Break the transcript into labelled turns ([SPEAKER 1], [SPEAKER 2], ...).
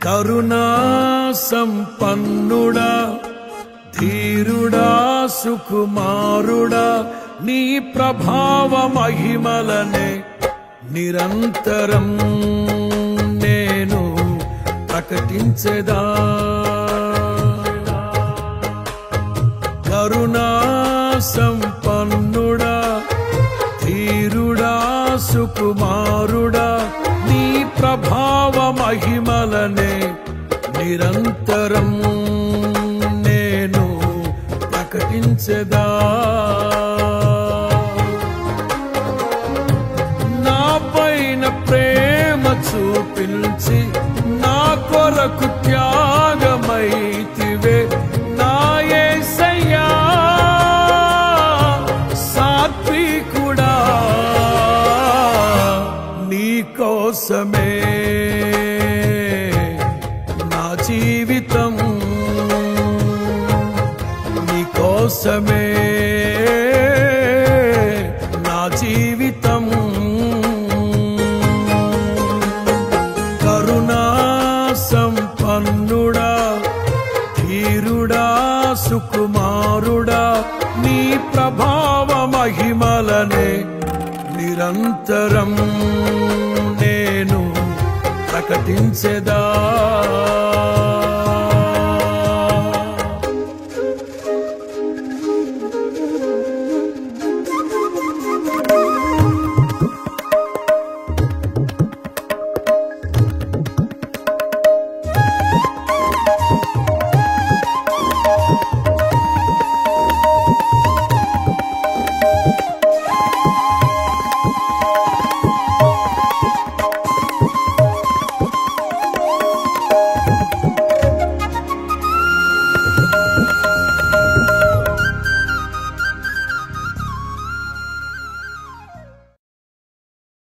[SPEAKER 1] కరుణా సంపన్నుడా ధీరుడా సుకుమారుడా నీ ప్రభావ మహిమలనే నిరంతరం నేను ప్రకటించెదా కరుణా సంపన్నుడా ధీరుడా సుకుమారుడా నీ ప్రభావ మహిమలనే నిరంతరం నేను ప్రకటించదా నా పైన ప్రేమ చూపించి నా కొరకు త్యాగమైతివే నా యేసయ్యా సాత్వికుడా నీ కోసమే నా జీవితం నీ కోసమే నా జీవితం కరుణా సంపన్నుడా ధీరుడా సుకుమారుడా నీ ప్రభావ మహిమలనే నిరంతరం నేను ప్రకటించెదా